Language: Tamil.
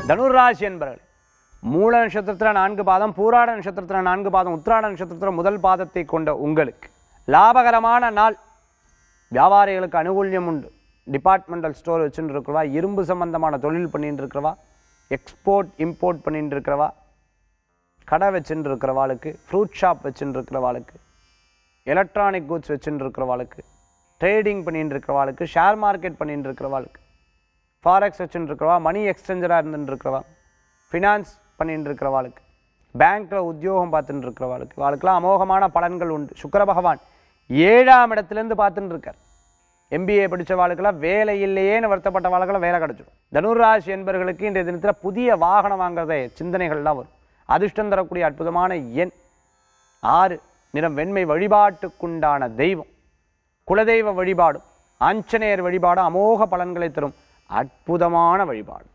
தனுராசி என்பவர்கள் மூல நட்சத்திரத்தில் நான்கு பாதம் பூராட நட்சத்திரத்தில் நான்கு பாதம் உத்திராட நட்சத்திரத்தில் முதல் பாதத்தை கொண்ட உங்களுக்கு லாபகரமான நாள் வியாபாரிகளுக்கு அனுகூல்யம் உண்டு டிபார்ட்மெண்டல் ஸ்டோர் வச்சுட்டு இருக்கிறவா இரும்பு சம்பந்தமான தொழில் பண்ணிட்டு இருக்கிறவா எக்ஸ்போர்ட் இம்போர்ட் பண்ணிட்டு இருக்கிறவா கடை வச்சுட்டு இருக்கிறவாளுக்கு ஃப்ரூட் ஷாப் வச்சுட்டு இருக்கிறவாளுக்கு எலக்ட்ரானிக் கூட்ஸ் வச்சுட்டு இருக்கிறவாளுக்கு ட்ரேடிங் பண்ணிட்டு இருக்கிறவாளுக்கு ஷேர் மார்க்கெட் பண்ணிட்டு இருக்கிறவாளுக்கு ஃபாரெக்ஸ் வச்சுட்டு இருக்கிறவா மணி எக்ஸ்சேஞ்சராக இருந்துட்டு இருக்கிறவா ஃபினான்ஸ் பண்ணிட்டு இருக்கிறவாளுக்கு பேங்க்கில் உத்தியோகம் பார்த்துட்டு இருக்கிறவாளுக்கு வாழ்க்கெல்லாம் அமோகமான பலன்கள் உண்டு சுக்கிர பகவான் ஏழாம் இடத்துலேருந்து பார்த்துட்டு இருக்கார் எம்பிஏ படித்தவாளுக்கெல்லாம் வேலை இல்லையேன்னு வருத்தப்பட்ட வாழ்க்கெல்லாம் வேலை கிடச்சிடும் தனுராசி என்பவர்களுக்கு இன்றைய தினத்தில் புதிய வாகனம் வாங்குறத சிந்தனைகள்லாம் வரும் அதிர்ஷ்டம் தரக்கூடிய அற்புதமான எண் ஆறு நிறம் வெண்மை வழிபாட்டுக்குண்டான தெய்வம் குலதெய்வ வழிபாடும் ஆஞ்சநேயர் வழிபாடும் அமோக பலன்களை தரும் அற்புதமான வழிபாடு